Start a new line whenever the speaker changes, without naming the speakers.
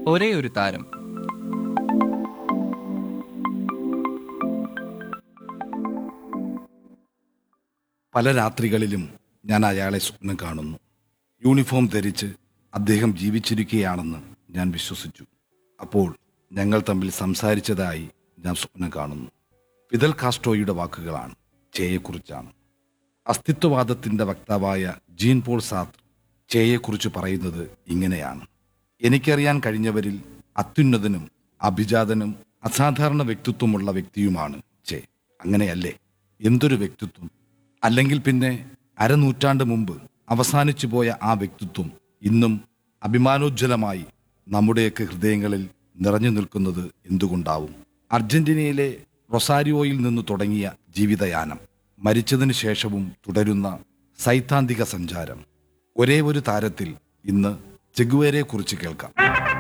ഒരേ ഒരു താരം
പല രാത്രികളിലും ഞാൻ അയാളെ സ്വപ്നം കാണുന്നു യൂണിഫോം ധരിച്ച് അദ്ദേഹം ജീവിച്ചിരിക്കുകയാണെന്ന് ഞാൻ വിശ്വസിച്ചു അപ്പോൾ ഞങ്ങൾ തമ്മിൽ സംസാരിച്ചതായി ഞാൻ സ്വപ്നം കാണുന്നു ഫിദൽ കാസ്ട്രോയുടെ വാക്കുകളാണ് ചേയെക്കുറിച്ചാണ് അസ്തിത്വവാദത്തിന്റെ വക്താവായ ജീൻ പോൾ സാത്ത് ചേയെക്കുറിച്ച് പറയുന്നത് ഇങ്ങനെയാണ് എനിക്കറിയാൻ കഴിഞ്ഞവരിൽ അത്യുന്നതനും അഭിജാതനും അസാധാരണ വ്യക്തിത്വമുള്ള വ്യക്തിയുമാണ് ചേ അങ്ങനെയല്ലേ എന്തൊരു വ്യക്തിത്വം അല്ലെങ്കിൽ പിന്നെ അരനൂറ്റാണ്ട് മുമ്പ് അവസാനിച്ചു പോയ ആ വ്യക്തിത്വം ഇന്നും അഭിമാനോജ്വലമായി നമ്മുടെയൊക്കെ ഹൃദയങ്ങളിൽ നിറഞ്ഞു നിൽക്കുന്നത് എന്തുകൊണ്ടാവും അർജന്റീനയിലെ റൊസാരിയോയിൽ നിന്ന് തുടങ്ങിയ ജീവിതയാനം മരിച്ചതിനു ശേഷവും തുടരുന്ന സൈദ്ധാന്തിക സഞ്ചാരം ഒരേ ഒരു താരത്തിൽ ഇന്ന് ചെഗുവേരെ കുറിച്ച് കേൾക്കാം